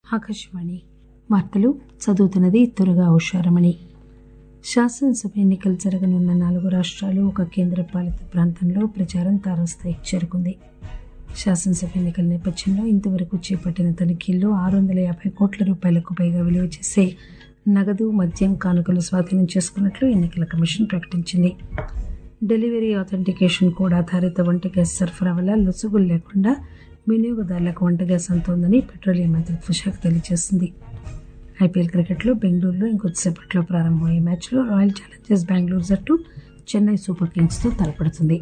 ఆకాశవాణి వార్తలు చదువుతున్నది త్వరగా ఉషారమణి శాసనసభ ఎన్నికలు జరగనున్న నాలుగు రాష్ట్రాలు ఒక కేంద్ర పాలిత ప్రాంతంలో ప్రచారం తారాస్థాయికి చేరుకుంది శాసనసభ ఎన్నికల నేపథ్యంలో ఇంతవరకు చేపట్టిన తనిఖీల్లో ఆరు వందల యాభై కోట్ల రూపాయలకు పైగా విలువ చేసే నగదు మద్యం కానుకలు స్వాధీనం చేసుకున్నట్లు ఎన్నికల కమిషన్ ప్రకటించింది డెలివరీ ఆథెంటికేషన్ కోడ్ ఆధారిత వంట గ్యాస్ సరఫరా వల్ల లొసుగులు లేకుండా వినియోగదారులకు వంట గ్యాస్ అందుతోందని పెట్రోలియం మంత్రిత్వ శాఖ తెలియజేసింది ఐపీఎల్ క్రికెట్లో బెంగళూరులో ఇంకొద్దిసేపట్లో ప్రారంభమయ్యే మ్యాచ్లో రాయల్ ఛాలెంజర్స్ బెంగళూరు జట్టు చెన్నై సూపర్ కింగ్స్తో తలపడుతుంది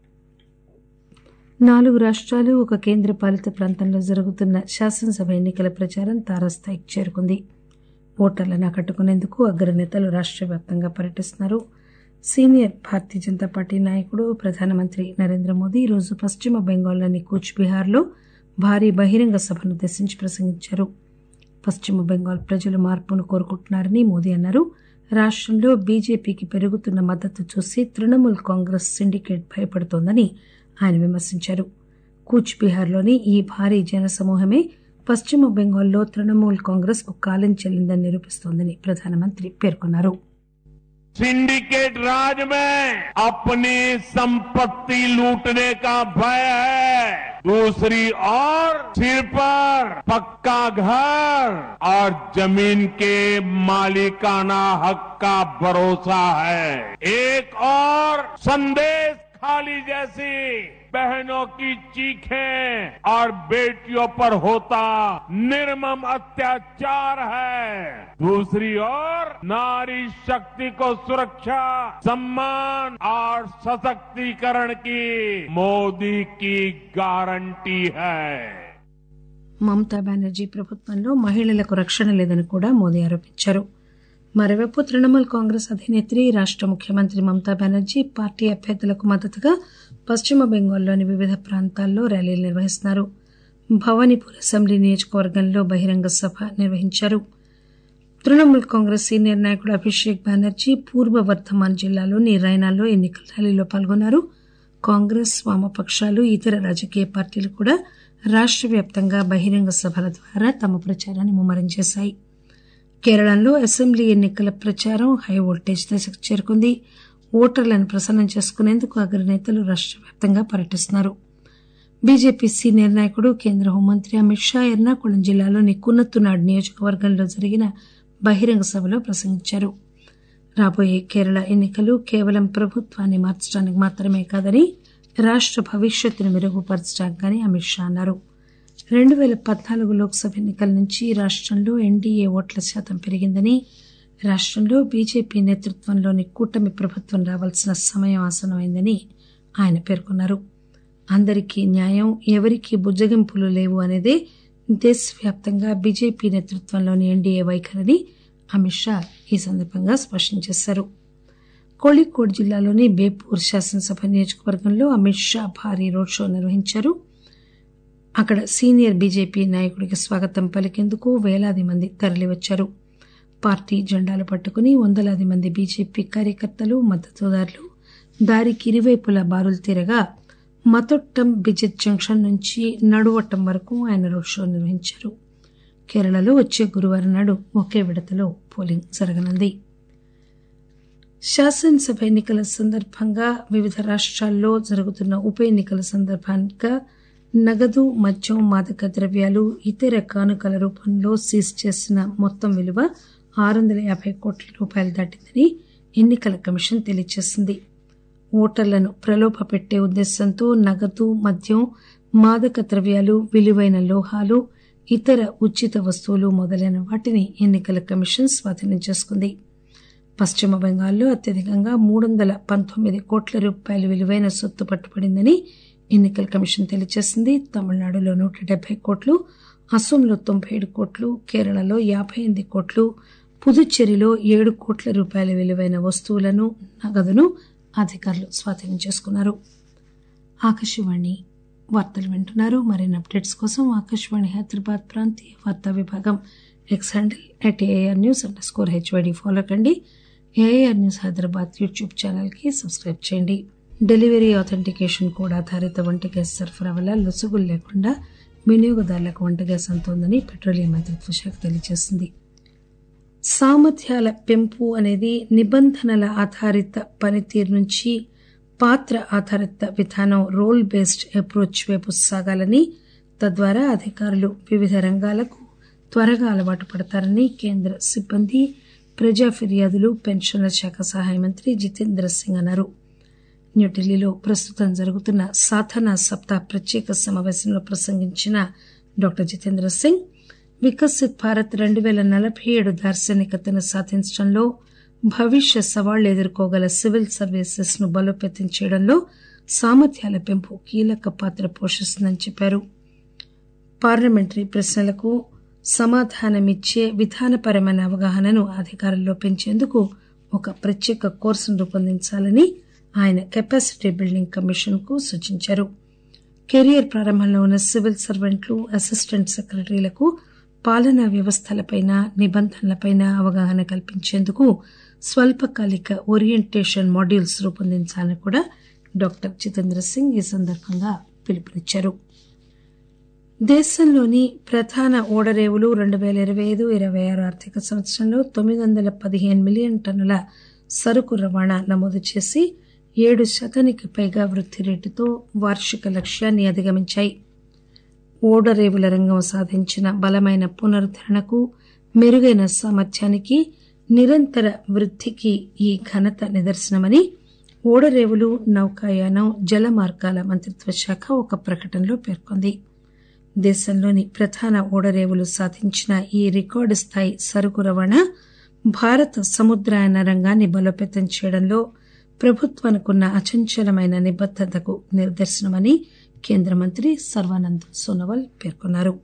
నాలుగు రాష్ట్రాలు ఒక కేంద్ర పాలిత ప్రాంతంలో జరుగుతున్న శాసనసభ ఎన్నికల ప్రచారం తారాస్థాయికి చేరుకుంది ఓటర్లను ఆకట్టుకునేందుకు అగ్రనేతలు రాష్ట్ర వ్యాప్తంగా పర్యటిస్తున్నారు సీనియర్ భారతీయ జనతా పార్టీ నాయకుడు ప్రధానమంత్రి నరేంద్ర మోదీ ఈరోజు పశ్చిమ బెంగాల్లోని కూచ్ బీహార్లో భారీ బహిరంగ సభను ఉద్దేశించి ప్రసంగించారు పశ్చిమ బెంగాల్ ప్రజలు మార్పును కోరుకుంటున్నారని మోదీ అన్నారు రాష్టంలో బీజేపీకి పెరుగుతున్న మద్దతు చూసి తృణమూల్ కాంగ్రెస్ సిండికేట్ భయపడుతోందని ఆయన విమర్శించారు కూచ్ బీహార్లోని ఈ భారీ జనసమూహమే పశ్చిమ బెంగాల్లో తృణమూల్ కాంగ్రెస్ కు కాలం చెల్లిందని నిరూపిస్తోందని ప్రధానమంత్రి పేర్కొన్నారు सिंडिकेट राज में अपनी संपत्ति लूटने का भय है दूसरी ओर सिर पर पक्का घर और जमीन के मालिकाना हक का भरोसा है एक और संदेश खाली जैसी बहनों की चीखें और बेटियों पर होता निर्मम अत्याचार है दूसरी ओर नारी शक्ति को सुरक्षा सम्मान और सशक्तिकरण की मोदी की गारंटी है మమతా బెనర్జీ ప్రభుత్వంలో మహిళలకు రక్షణ లేదని కూడా మోదీ ఆరోపించారు మరోవైపు తృణమూల్ కాంగ్రెస్ అధినేత్రి రాష్ట ముఖ్యమంత్రి మమతా బెనర్జీ పార్టీ అభ్యర్థులకు మద్దతుగా పశ్చిమ బెంగాల్లోని వివిధ ప్రాంతాల్లో ర్యాలీలు నిర్వహిస్తున్నారు భవానీపూర్ అసెంబ్లీ నియోజకవర్గంలో బహిరంగ సభ నిర్వహించారు తృణమూల్ కాంగ్రెస్ సీనియర్ నాయకుడు అభిషేక్ బెనర్జీ పూర్వ వర్ధమాన్ జిల్లాలోని రైనాల్లో ఎన్నికల ర్యాలీలో పాల్గొన్నారు కాంగ్రెస్ వామపక్షాలు ఇతర రాజకీయ పార్టీలు కూడా రాష్ట వ్యాప్తంగా బహిరంగ సభల ద్వారా తమ ప్రచారాన్ని ముమ్మరం చేశాయి కేరళలో అసెంబ్లీ ఎన్నికల ప్రచారం హై వోల్టేజ్ దశకు చేరుకుంది ఓటర్లను ప్రసన్నం చేసుకునేందుకు అగ్రనేతలు రాష్ట వ్యాప్తంగా పర్యటిస్తున్నారు బీజేపీ సీనియర్ నాయకుడు కేంద్ర హోంమంత్రి అమిత్ షా ఎర్నాకుళం జిల్లాలోని కున్నత్తునాడ్ నియోజకవర్గంలో జరిగిన బహిరంగ సభలో ప్రసంగించారు రాబోయే కేరళ ఎన్నికలు కేవలం ప్రభుత్వాన్ని మార్చడానికి మాత్రమే కాదని రాష్ట భవిష్యత్తును మెరుగుపరచడానికి అమిత్ షా అన్నారు రెండు పేల పద్నాలుగు లోక్సభ ఎన్నికల నుంచి రాష్టంలో ఎన్డీఏ ఓట్ల శాతం పెరిగిందని రాష్టంలో బీజేపీ నేతృత్వంలోని కూటమి ప్రభుత్వం రావాల్సిన సమయం ఆసనమైందని ఆయన పేర్కొన్నారు అందరికీ న్యాయం ఎవరికీ బుజ్జగింపులు లేవు అనేదే దేశవ్యాప్తంగా బీజేపీ నేతృత్వంలోని ఎన్డీఏ వైఖరిని అమిత్ షా ఈ సందర్భంగా స్పష్టం చేశారు కోళికోడ్ జిల్లాలోని బేపూర్ శాసనసభ నియోజకవర్గంలో అమిత్ షా భారీ రోడ్ షో నిర్వహించారు అక్కడ సీనియర్ బీజేపీ నాయకుడికి స్వాగతం పలికేందుకు వేలాది మంది తరలివచ్చారు పార్టీ జెండాలు పట్టుకుని వందలాది మంది బీజేపీ కార్యకర్తలు మద్దతుదారులు దారికి ఇరువైపులా బారులు తీరగా మతొట్టం బిజెత్ జంక్షన్ నుంచి నడువట్టం వరకు ఆయన రోడ్ షో నిర్వహించారు కేరళలో వచ్చే గురువారం నాడు ఒకే విడతలో పోలింగ్ జరగనుంది శాసనసభ ఎన్నికల సందర్భంగా వివిధ రాష్ట్రాల్లో జరుగుతున్న ఉప ఎన్నికల సందర్భంగా నగదు మద్యం మాదక ద్రవ్యాలు ఇతర కానుకల రూపంలో సీజ్ చేసిన మొత్తం విలువ ఆరు వందల యాభై కోట్ల రూపాయలు దాటిందని ఎన్నికల కమిషన్ తెలియజేసింది ఓటర్లను ప్రలోభ పెట్టే ఉద్దేశంతో నగదు మద్యం మాదక ద్రవ్యాలు విలువైన లోహాలు ఇతర ఉచిత వస్తువులు మొదలైన వాటిని ఎన్నికల కమిషన్ స్వాధీనం చేసుకుంది పశ్చిమ బెంగాల్లో అత్యధికంగా మూడు వందల పంతొమ్మిది కోట్ల రూపాయల విలువైన సొత్తు పట్టుబడిందని ఎన్నికల కమిషన్ తెలియజేసింది తమిళనాడులో నూట డెబ్బై కోట్లు అస్సోంలో తొంభై ఏడు కోట్లు కేరళలో యాభై ఎనిమిది కోట్లు పుదుచ్చేరిలో ఏడు కోట్ల రూపాయల విలువైన వస్తువులను నగదును అధికారులు స్వాధీనం చేసుకున్నారు ఆకాశవాణి వార్తలు వింటున్నారు మరిన్ని అప్డేట్స్ కోసం ఆకాశవాణి హైదరాబాద్ ప్రాంతీయ వార్తా విభాగం X handle at air news under score HYD follow కండి ఏఆర్ న్యూస్ హైదరాబాద్ యూట్యూబ్ ఛానల్కి సబ్స్క్రైబ్ చేయండి డెలివరీ ఆథెంటికేషన్ కోడ్ ఆధారిత వంట గ్యాస్ సరఫరా వల్ల లొసుగులు లేకుండా వినియోగదారులకు వంట గ్యాస్ అందుతోందని పెట్రోలియం మంత్రిత్వ శాఖ తెలియజేసింది సామర్థ్యాల పెంపు అనేది నిబంధనల ఆధారిత పనితీరు నుంచి పాత్ర ఆధారిత విధానం రోల్ బేస్డ్ అప్రోచ్ వైపు సాగాలని తద్వారా అధికారులు వివిధ రంగాలకు త్వరగా అలవాటు పడతారని కేంద్ర సిబ్బంది ప్రజా ఫిర్యాదులు పెన్షన్ల శాఖ సహాయ మంత్రి జితేంద్ర సింగ్ అన్నారు న్యూఢిల్లీలో ప్రస్తుతం జరుగుతున్న సాధనా సప్తాహ్ ప్రత్యేక సమావేశంలో ప్రసంగించిన డాక్టర్ జితేంద్ర సింగ్ వికసిత్ భారత్ రెండు పేల నలభై ఏడు దార్శనికతను సాధించడంలో భవిష్య సవాళ్లు ఎదుర్కోగల సివిల్ సర్వీసెస్ ను బలోపేతం చేయడంలో సామర్థ్యాల పెంపు కీలక పాత్ర పోషిస్తుందని చెప్పారు పార్లమెంటరీ ప్రశ్నలకు సమాధానమిచ్చే విధానపరమైన అవగాహనను అధికారుల్లో పెంచేందుకు ఒక ప్రత్యేక కోర్సును రూపొందించాలని ఆయన కెపాసిటీ బిల్డింగ్ కమిషన్ కు సూచించారు కెరియర్ ప్రారంభంలో ఉన్న సివిల్ సర్వెంట్లు అసిస్టెంట్ సెక్రటరీలకు పాలనా వ్యవస్థలపైన నిబంధనలపైన అవగాహన కల్పించేందుకు స్వల్పకాలిక ఓరియంటేషన్ మాడ్యూల్స్ రూపొందించాలని కూడా డాక్టర్ జితేంద్ర సింగ్ ఈ సందర్భంగా పిలుపునిచ్చారు దేశంలోని ప్రధాన ఓడరేవులు రెండు పేల ఇరవై ఐదు ఇరవై ఆరు ఆర్థిక సంవత్సరంలో తొమ్మిది వందల పదిహేను మిలియన్ టన్నుల సరుకు రవాణా నమోదు చేసి ఏడు శాతానికి పైగా వృద్ధి రేటుతో వార్షిక లక్ష్యాన్ని అధిగమించాయి ఓడరేవుల రంగం సాధించిన బలమైన పునరుద్దరణకు మెరుగైన సామర్థ్యానికి నిరంతర వృద్ధికి ఈ ఘనత నిదర్శనమని ఓడరేవులు నౌకాయానం జల మార్గాల మంత్రిత్వ శాఖ ఒక ప్రకటనలో పేర్కొంది దేశంలోని ప్రధాన ఓడరేవులు సాధించిన ఈ రికార్డు స్థాయి సరుకు రవాణా భారత సముద్రయాన రంగాన్ని బలోపేతం చేయడంలో ప్రభుత్వానికున్న అచంచలమైన నిబద్దతకు నిదర్శనమని కేంద్ర మంత్రి సర్వానంద్ సోనోవాల్ పేర్కొన్నారు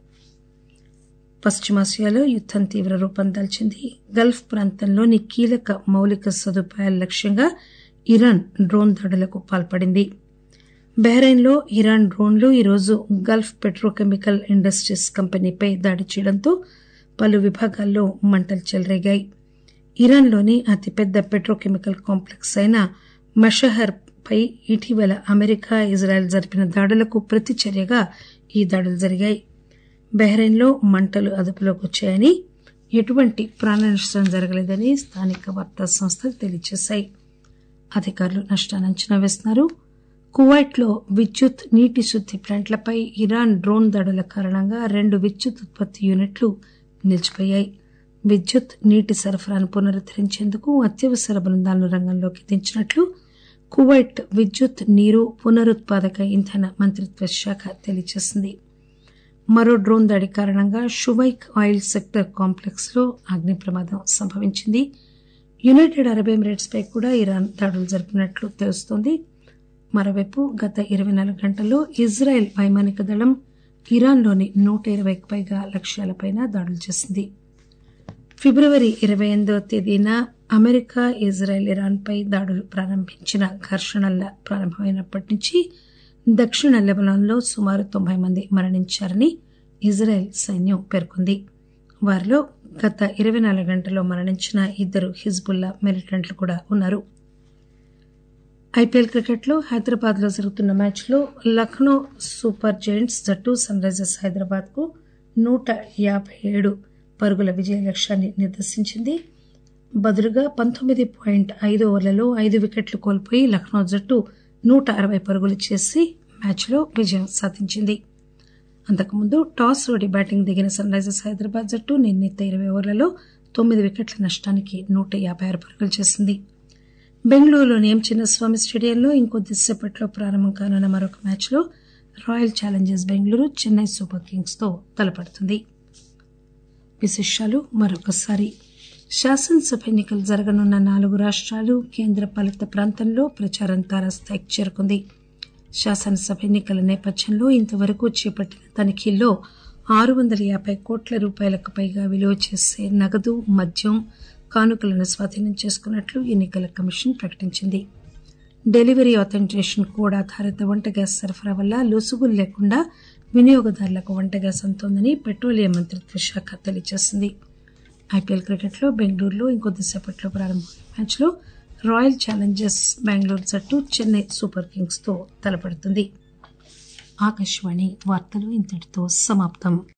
పశ్చిమాసియాలో యుద్దం తీవ్ర రూపం దాల్చింది గల్ఫ్ ప్రాంతంలోని కీలక మౌలిక సదుపాయాల లక్ష్యంగా ఇరాన్ డ్రోన్ దాడులకు పాల్పడింది బహ్రెయిన్లో ఇరాన్ డ్రోన్లు ఈరోజు గల్ఫ్ పెట్రోకెమికల్ ఇండస్ట్రీస్ కంపెనీపై దాడి చేయడంతో పలు విభాగాల్లో మంటలు చెలరేగాయి ఇరాన్లోని అతిపెద్ద పెట్రోకెమికల్ కాంప్లెక్స్ అయిన మషహర్ పై ఇటీవల అమెరికా ఇజ్రాయెల్ జరిపిన దాడులకు ప్రతిచర్యగా ఈ దాడులు జరిగాయి బహ్రెయిన్లో మంటలు అదుపులోకి వచ్చాయని ఎటువంటి ప్రాణ నష్టం జరగలేదని స్థానిక వార్తా సంస్థలు తెలియజేశాయి అధికారులు నష్టాన్ని అంచనా వేస్తున్నారు కువైట్లో విద్యుత్ నీటి శుద్ది ప్లాంట్లపై ఇరాన్ డ్రోన్ దాడుల కారణంగా రెండు విద్యుత్ ఉత్పత్తి యూనిట్లు నిలిచిపోయాయి విద్యుత్ నీటి సరఫరాను పునరుద్దరించేందుకు అత్యవసర బృందాలను రంగంలోకి దించినట్లు కువైట్ విద్యుత్ నీరు పునరుత్పాదక ఇంధన మంత్రిత్వ శాఖ తెలియజేసింది మరో డ్రోన్ దాడి కారణంగా షువైక్ ఆయిల్ సెక్టర్ కాంప్లెక్స్ లో అగ్ని ప్రమాదం సంభవించింది యునైటెడ్ అరబ్ ఎమిరేట్స్ పై కూడా ఇరాన్ దాడులు జరిపినట్లు తెలుస్తోంది మరోవైపు గత ఇరవై నాలుగు గంటల్లో ఇజ్రాయెల్ వైమానిక దళం ఇరాన్లోని నూట ఇరవైకి పైగా లక్ష్యాలపై దాడులు చేసింది ఫిబ్రవరి ఇరవై ఎనిమిదవ తేదీన అమెరికా ఇజ్రాయెల్ ఇరాన్పై దాడులు ప్రారంభించిన ఘర్షణల ప్రారంభమైనప్పటి నుంచి దక్షిణ లెబనాన్లో సుమారు తొంభై మంది మరణించారని ఇజ్రాయెల్ సైన్యం పేర్కొంది వారిలో గత ఇరవై నాలుగు గంటల్లో మరణించిన ఇద్దరు హిజ్బుల్లా మిలిటెంట్లు కూడా ఉన్నారు ఐపీఎల్ క్రికెట్లో హైదరాబాద్ లో జరుగుతున్న మ్యాచ్లో లక్నో సూపర్ జైంట్స్ జట్టు సన్ రైజర్స్ హైదరాబాద్ కు నూట యాభై ఏడు పరుగుల విజయ లక్ష్యాన్ని నిర్దేశించింది బదులుగా పంతొమ్మిది పాయింట్ ఐదు ఓవర్లలో ఐదు వికెట్లు కోల్పోయి లక్నో జట్టు నూట అరవై పరుగులు చేసి మ్యాచ్లో విజయం సాధించింది అంతకుముందు టాస్ ఓడి బ్యాటింగ్ దిగిన సన్ రైజర్స్ హైదరాబాద్ జట్టు నిర్ణీత ఇరవై ఓవర్లలో తొమ్మిది వికెట్ల నష్టానికి నూట యాభై ఆరు పరుగులు చేసింది బెంగళూరులోని ఎం చిన్నస్వామి స్టేడియంలో ఇంకొద్దిసేపట్లో ప్రారంభం కానున్న మరొక మ్యాచ్లో Royal Challengers Bengaluru Chennai Super Kings తో తలపడుతుంది విశేషాలు మరొకసారి శాసనసభ ఎన్నికలు జరగనున్న నాలుగు రాష్ట్రాలు కేంద్ర పాలిత ప్రాంతంలో ప్రచారం తారాస్థాయికి చేరుకుంది శాసనసభ ఎన్నికల నేపథ్యంలో ఇంతవరకు చేపట్టిన తనిఖీల్లో ఆరు వందల యాభై కోట్ల రూపాయలకు పైగా విలువ చేసే నగదు మద్యం కానుకలను స్వాధీనం చేసుకున్నట్లు ఎన్నికల కమిషన్ ప్రకటించింది డెలివరీ అథెంటికేషన్ కోడ్ ఆధారిత వంట గ్యాస్ సరఫరా వల్ల లొసుగులు లేకుండా వినియోగదారులకు వంట గ్యాస్ అందుతోందని పెట్రోలియం మంత్రిత్వ శాఖ తెలియజేసింది ఐపీఎల్ క్రికెట్లో బెంగళూరులో ఇంకొద్దిసేపట్లో ప్రారంభమైన మ్యాచ్లో రాయల్ ఛాలెంజర్స్ బెంగళూరు జట్టు చెన్నై సూపర్ కింగ్స్ తో తలపడుతుంది ఆకాశవాణి వార్తలు ఇంతటితో సమాప్తం